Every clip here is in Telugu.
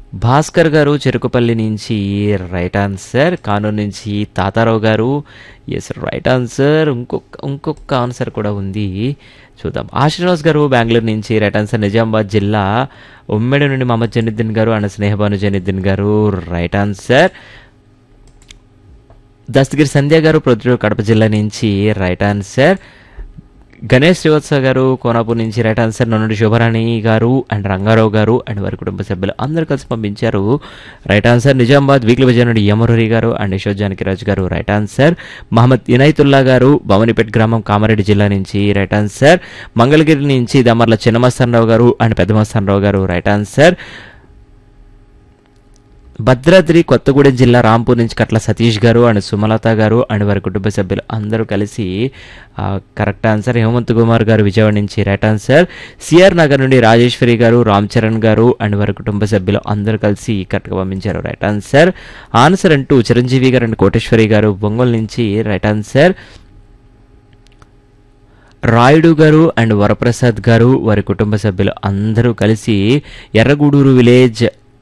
భాస్కర్ గారు చెరుకుపల్లి నుంచి రైట్ ఆన్సర్ కానూరు నుంచి తాతారావు గారు ఎస్ రైట్ ఆన్సర్ ఇంకొక ఇంకొక ఆన్సర్ కూడా ఉంది చూద్దాం ఆశ్రీనివాస్ గారు బెంగళూరు నుంచి రైట్ ఆన్సర్ నిజామాబాద్ జిల్లా ఉమ్మెడి నుండి మహమ్మద్ జనుద్దీన్ గారు అండ్ స్నేహబాను జనుద్దీన్ గారు రైట్ ఆన్సర్ దస్తగిరి సంధ్య గారు ప్రొద్దుటూరు కడప జిల్లా నుంచి రైట్ ఆన్సర్ గణేష్ శ్రీవత్స గారు కోనాపూర్ నుంచి రైట్ ఆన్సర్ నన్నుడి శుభరాణి గారు అండ్ రంగారావు గారు అండ్ వారి కుటుంబ సభ్యులు అందరూ కలిసి పంపించారు right answer Nizamabad weekly Vijaya నుండి యమరురి గారు అండ్ యశోద్ జానకిరాజు గారు రైట్ ఆన్సర్ మహమ్మద్ ఇనైతుల్లా గారు భవనిపేట్ గ్రామం కామారెడ్డి జిల్లా నుంచి రైట్ ఆన్సర్ మంగళగిరి నుంచి దమర్ల చిన్నమస్తానరావు గారు అండ్ పెద్దమస్తానరావు గారు రైట్ ఆన్సర్ భద్రాద్రి కొత్తగూడెం జిల్లా రాంపూర్ నుంచి కట్ల సతీష్ గారు అండ్ సుమలత గారు అండ్ వారి కుటుంబ సభ్యులు అందరూ కలిసి ఆ, కరెక్ట్ ఆన్సర్ హేమంత్ కుమార్ గారు విజయవాడ నుంచి రైట్ ఆన్సర్ సిఆర్ నగర్ నుండి రాజేశ్వరి గారు రామ్ చరణ్ గారు అండ్ వారి కుటుంబ సభ్యులు అందరూ కలిసి కరెక్ట్గా పంపించారు రైట్ ఆన్సర్ ఆన్సర్ అంటూ చిరంజీవి గారు అండ్ కోటేశ్వరి గారు ఒంగోలు నుంచి రైట్ ఆన్సర్ రాయుడు గారు అండ్ వరప్రసాద్ గారు వారి కుటుంబ సభ్యులు అందరూ కలిసి ఎర్రగూడూరు విలేజ్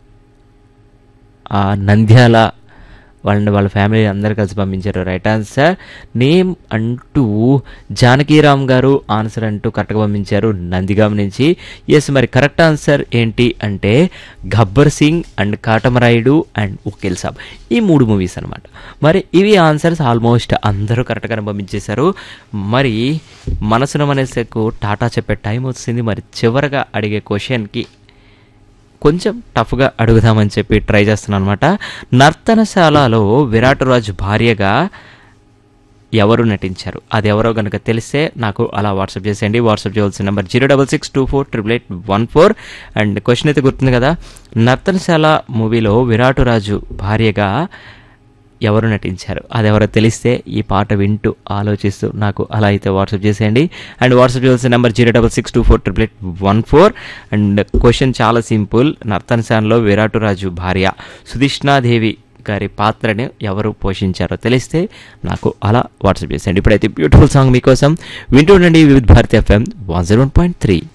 ఆ నంద్యాల వాళ్ళని వాళ్ళ ఫ్యామిలీ అందరు కలిసి పంపించారు రైట్ ఆన్సర్ నేమ్ అంటూ జానకీరామ్ గారు ఆన్సర్ అంటూ కరెక్ట్గా పంపించారు నందిగాం నుంచి ఎస్ మరి కరెక్ట్ ఆన్సర్ ఏంటి అంటే గబ్బర్ సింగ్ అండ్ కాటమరాయుడు అండ్ ఉకిల్ సాబ్ ఈ మూడు మూవీస్ అనమాట మరి ఇవి ఆన్సర్స్ ఆల్మోస్ట్ అందరూ కరెక్ట్గానే పంపించేశారు మరి మనసున మనసుకు టాటా చెప్పే టైం వచ్చింది మరి చివరగా అడిగే క్వశ్చన్కి కొంచెం టఫ్గా అడుగుదామని చెప్పి ట్రై చేస్తున్నాను అనమాట నర్తనశాలలో విరాట్ రాజు భార్యగా ఎవరు నటించారు అది ఎవరో కనుక తెలిస్తే నాకు అలా వాట్సాప్ చేసేయండి వాట్సాప్ చేయవలసిన number zero double six two four triple eight one four and question అయితే గుర్తుంది కదా నర్తనశాల మూవీలో విరాట్ రాజు భార్యగా ఎవరు నటించారు అది ఎవరో తెలిస్తే ఈ పాట వింటూ ఆలోచిస్తూ నాకు అలా అయితే వాట్సాప్ చేసేయండి అండ్ వాట్సాప్ చేయాల్సిన number zero double six two four triple eight one four and question చాలా సింపుల్ నర్తనశాన్లో విరాటు రాజు భార్య సుధిష్ణాదేవి గారి పాత్రని ఎవరు పోషించారో తెలిస్తే నాకు అలా వాట్సాప్ చేసేయండి ఇప్పుడైతే బ్యూటిఫుల్ సాంగ్ మీకోసం వింటూ ఉండండి Vividh Bharati FM one zero one point three